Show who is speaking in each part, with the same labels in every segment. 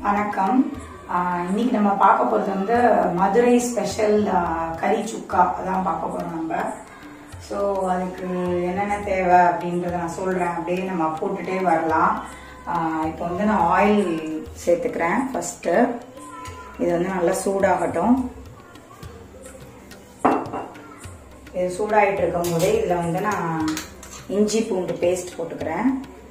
Speaker 1: வணக்கம் ஆஹ் இன்னைக்கு நம்ம பார்க்க போகிறது வந்து மதுரை ஸ்பெஷல் கறி சுக்கா அதான் பார்க்க போகிறோம் நம்ம ஸோ அதுக்கு என்னென்ன தேவை அப்படின்றத நான் சொல்கிறேன் அப்படியே நம்ம போட்டுட்டே வரலாம் ஆஹ் இப்போ வந்து நான் ஆயில் சேர்த்துக்கிறேன் ஃபஸ்ட்டு இது வந்து நல்லா சூடாகட்டும் இது சூடாயிட்டு இருக்கும் போதே இதில் வந்து நான் இஞ்சி பூண்டு பேஸ்ட் போட்டுக்கிறேன்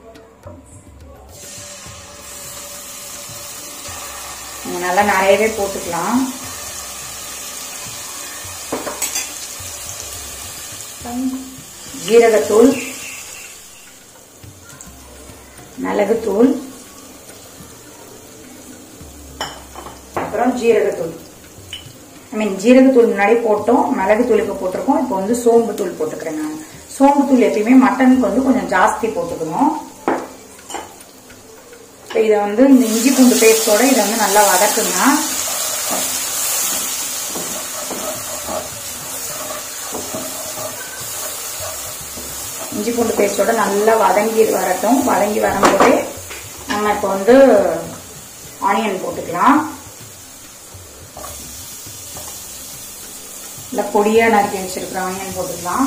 Speaker 1: நீங்க நல்லா நிறையவே போட்டுக்கலாம் ஜீரகத்தூள் மிளகுத்தூள் அப்புறம் ஜீரகத்தூள் ஐ மீன் ஜீரகத்தூள் முன்னாடி போட்டோம் மிளகுத்தூள் இப்போ போட்டிருக்கோம் இப்போ வந்து சோம்பு தூள் போட்டுக்கிறேன் நான் சோம்பு தூள் எப்பயுமே மட்டனுக்கு வந்து கொஞ்சம் ஜாஸ்தி போட்டுக்கணும் இப்போ இதை வந்து இந்த இஞ்சி பூண்டு பேஸ்டோட இதை வந்து நல்லா வதக்குங்க இஞ்சி பூண்டு பேஸ்டோட நல்லா வதங்கி வரட்டும் வதங்கி வரும்போதே நம்ம இப்போ வந்து ஆனியன் போட்டுக்கலாம் இல்லை பொடியாக நறுக்கி வச்சிருக்கிற ஆனியன் போட்டுக்கலாம்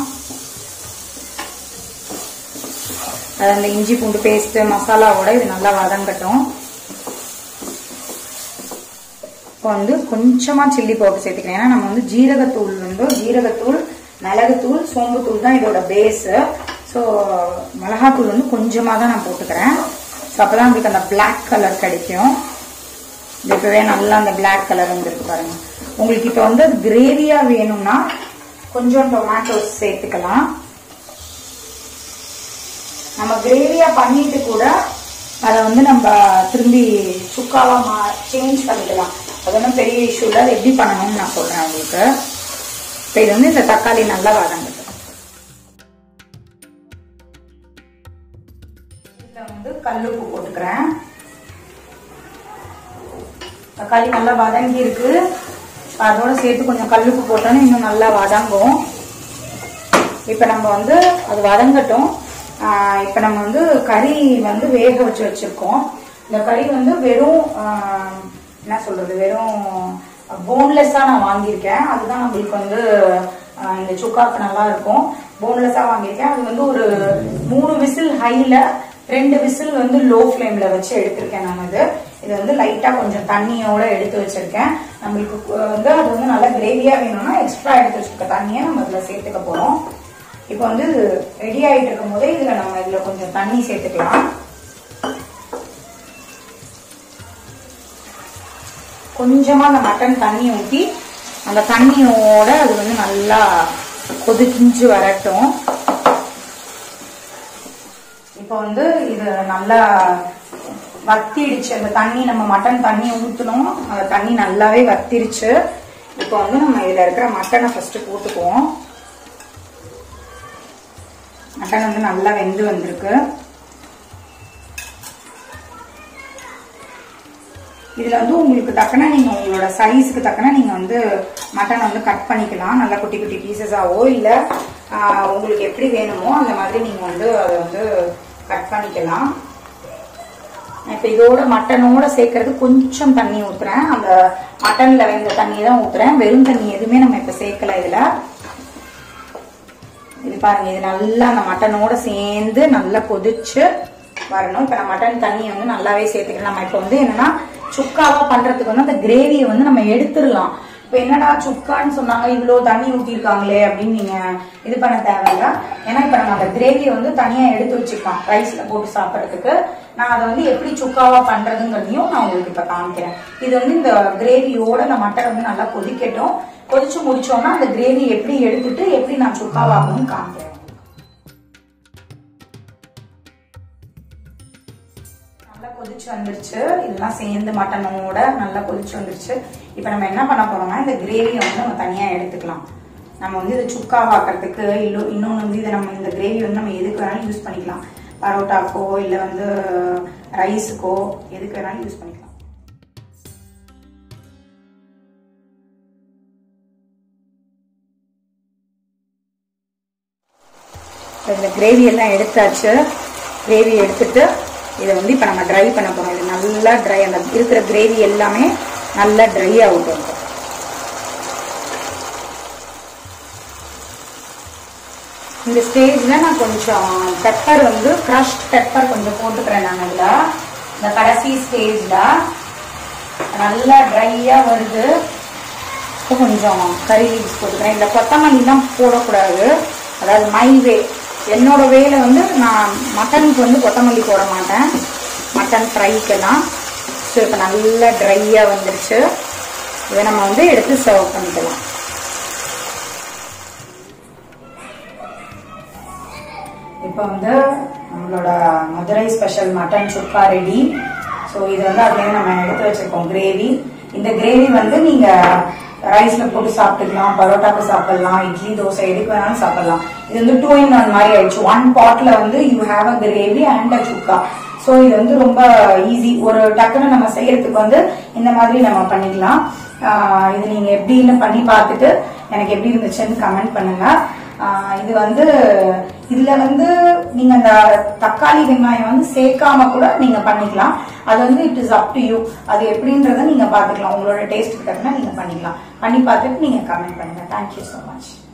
Speaker 1: அது அந்த இஞ்சி பூண்டு பேஸ்ட் மசாலாவோட இது நல்லா வதங்கட்டும் இப்போ வந்து கொஞ்சமாக சில்லி பவுடர் சேர்த்துக்கிறேன் ஏன்னா நம்ம வந்து ஜீரகத்தூள் வந்து ஜீரகத்தூள் மிளகுத்தூள் சோம்புத்தூள் தான் இதோட பேஸு ஸோ மிளகாத்தூள் வந்து கொஞ்சமாக தான் நான் போட்டுக்கிறேன் ஸோ அப்போ தான் உங்களுக்கு அந்த பிளாக் கலர் கிடைக்கும் இது இப்போவே நல்லா அந்த பிளாக் கலர் வந்துருக்கு பாருங்க உங்களுக்கு இப்போ வந்து அது கிரேவியாக வேணும்னா கொஞ்சம் டொமேட்டோஸ் சேர்த்துக்கலாம் நம்ம கிரேவியா பண்ணிட்டு கூட அதை வந்து நம்ம திரும்பி சுக்காவா மா சேஞ்ச் பண்ணிக்கலாம் அது ஒன்றும் பெரிய இஷ்யூ இல்லை அதை எப்படி பண்ணணும்னு நான் சொல்றேன் உங்களுக்கு இப்போ இது வந்து இந்த தக்காளி நல்லா வதங்குது இதில் வந்து கல்லுப்பு போட்டுக்கிறேன் தக்காளி நல்லா வதங்கி இருக்கு அதோட சேர்த்து கொஞ்சம் கல்லுப்பு போட்டோன்னு இன்னும் நல்லா வதங்கும் இப்போ நம்ம வந்து அது வதங்கட்டும் இப்போ நம்ம வந்து கறி வந்து வேக வச்சு வச்சிருக்கோம் இந்த கறி வந்து வெறும் என்ன சொல்றது வெறும் போன்லெஸ்ஸாக நான் வாங்கியிருக்கேன் அதுதான் நம்மளுக்கு வந்து இந்த சுக்காக்கு நல்லா இருக்கும் போன்லெஸ்ஸாக வாங்கியிருக்கேன் அது வந்து ஒரு மூணு விசில் ஹைல ரெண்டு விசில் வந்து லோ ஃப்ளேம்ல வச்சு எடுத்திருக்கேன் நான் இது இது வந்து லைட்டா கொஞ்சம் தண்ணியோட எடுத்து வச்சிருக்கேன் நம்மளுக்கு வந்து அது வந்து நல்லா கிரேவியா வேணும்னா எக்ஸ்ட்ரா எடுத்து வச்சிருக்க தண்ணியை நம்ம இதுல சேர்த்துக்க போறோம் இப்போ வந்து ரெடி ஆயிட்டு இருக்கும் போதே இதுல நம்ம இதுல கொஞ்சம் தண்ணி சேர்த்துக்கலாம் கொஞ்சமா அந்த மட்டன் தண்ணி ஊற்றி அந்த தண்ணியோட அது வந்து நல்லா கொதிக்கிஞ்சு வரட்டும் இப்போ வந்து இது நல்லா வத்திடுச்சு அந்த தண்ணி நம்ம மட்டன் தண்ணி ஊற்றணும் அந்த தண்ணி நல்லாவே வத்திருச்சு இப்போ வந்து நம்ம இதுல இருக்கிற மட்டனை ஃபர்ஸ்ட் போட்டுக்குவோம் மட்டன் வந்து நல்லா வெந்து வந்திருக்கு இதுல வந்து உங்களுக்கு தக்கன நீங்க உங்களோட சைஸுக்கு தக்கன நீங்க வந்து மட்டனை வந்து கட் பண்ணிக்கலாம் நல்லா குட்டி குட்டி பீசஸாவோ இல்ல உங்களுக்கு எப்படி வேணுமோ அந்த மாதிரி நீங்க வந்து அதை வந்து கட் பண்ணிக்கலாம் இப்ப இதோட மட்டனோட சேர்க்கறது கொஞ்சம் தண்ணி ஊத்துறேன் அந்த மட்டன்ல வெந்த தண்ணி தான் ஊத்துறேன் வெறும் தண்ணி எதுவுமே நம்ம இப்ப சேர்க்கல இதுல இது பாருங்க இது நல்லா அந்த மட்டனோட சேர்ந்து நல்லா கொதிச்சு வரணும் இப்ப நான் மட்டன் தண்ணியை வந்து நல்லாவே சேர்த்துக்கலாம் நம்ம இப்ப வந்து என்னன்னா சுக்காவா பண்றதுக்கு வந்து அந்த கிரேவியை வந்து நம்ம எடுத்துடலாம் இப்ப என்னடா சுக்கான்னு சொன்னாங்க இவ்வளவு தண்ணி ஊத்திருக்காங்களே அப்படின்னு நீங்க இது பண்ண தேவையில்ல ஏன்னா இப்ப நம்ம அந்த கிரேவியை வந்து தனியா எடுத்து வச்சுக்கலாம் ரைஸ்ல போட்டு சாப்பிடறதுக்கு நான் அதை வந்து எப்படி சுக்காவா பண்றதுங்கிறதையும் நான் உங்களுக்கு இப்ப காமிக்கிறேன் இது வந்து இந்த கிரேவியோட இந்த மட்டன் வந்து நல்லா கொதிக்கட்டும் கொதிச்சு முடிச்சோம்னா அந்த கிரேவி எப்படி எடுத்துட்டு எப்படி நான் சுக்காவாகணும்னு காமிக்கிறேன் நல்லா கொதிச்சு வந்துருச்சு இதெல்லாம் சேர்ந்து மட்டனோட நல்லா கொதிச்சு வந்துருச்சு இப்போ நம்ம என்ன பண்ண போறோம்னா இந்த கிரேவியை வந்து நம்ம தனியா எடுத்துக்கலாம் நம்ம வந்து இதை சுக்காவாக்குறதுக்கு இல்லை இன்னொன்று வந்து இதை நம்ம இந்த கிரேவி வந்து நம்ம எதுக்கு வேணாலும் யூஸ் பண்ணிக்கலாம் பரோட்டாக்கோ இல்லை வந்து ரைஸுக்கோ எதுக்கு வேணாலும் யூஸ் பண்ணிக்கலாம் இந்த கிரேவி எல்லாம் எடுத்தாச்சு கிரேவி எடுத்துட்டு இதை வந்து இப்போ நம்ம ட்ரை பண்ண போறோம் இது நல்லா ட்ரை அந்த இருக்கிற கிரேவி எல்லாமே நல்லா ட்ரை ஆகட்டும் இப்போ. இந்த ஸ்டேஜில் நான் கொஞ்சம் பெப்பர் வந்து க்ரஷ்ட் பெப்பர் கொஞ்சம் போட்டுக்கிறேன் நான் இதில் இந்த கடைசி ஸ்டேஜில் நல்லா ட்ரையாக வருது இப்போ கொஞ்சம் கறி லீவ்ஸ் போட்டுக்கிறேன் இந்த கொத்தமல்லிலாம் போடக்கூடாது அதாவது மை வே என்னோட வேல வந்து நான் மட்டனுக்கு வந்து கொத்தமல்லி போட மாட்டேன் மட்டன் ஃப்ரைக்கெல்லாம் ஸோ இப்போ நல்லா ட்ரையாக வந்துருச்சு இதை நம்ம வந்து எடுத்து சர்வ் பண்ணிக்கலாம் இப்போ வந்து நம்மளோட Madurai special mutton chukka ready so இது வந்து அதுலேயே நம்ம எடுத்து வச்சிருக்கோம் கிரேவி இந்த கிரேவி வந்து நீங்க ரைஸ்ல போட்டு சாப்பிட்டுக்கலாம் பரோட்டாக்கு சாப்பிடலாம் இட்லி தோசை எதுக்கு வேணாலும் சாப்பிடலாம் இது வந்து டூ இன் ஒன் மாதிரி ஆயிடுச்சு ஒன் பாட்ல வந்து you have a gravy and a chukka so இது வந்து ரொம்ப ஈஸி ஒரு டக்குன்னு நம்ம செய்யறதுக்கு வந்து இந்த மாதிரி நம்ம பண்ணிக்கலாம் ஆஹ் இது நீங்க எப்படின்னு பண்ணி பார்த்துட்டு எனக்கு எப்படி இருந்துச்சுன்னு கமெண்ட் பண்ணுங்க ஆஹ் இது வந்து இதுல வந்து நீங்க அந்த தக்காளி வெங்காயம் வந்து சேர்க்காம கூட நீங்க பண்ணிக்கலாம் அது வந்து it is up to you அது எப்படின்றத நீங்க பாத்துக்கலாம் உங்களோட டேஸ்ட் தக்கன நீங்க பண்ணிக்கலாம் பண்ணி பார்த்துட்டு நீங்க கமெண்ட் பண்ணுங்க தேங்க்யூ ஸோ மச்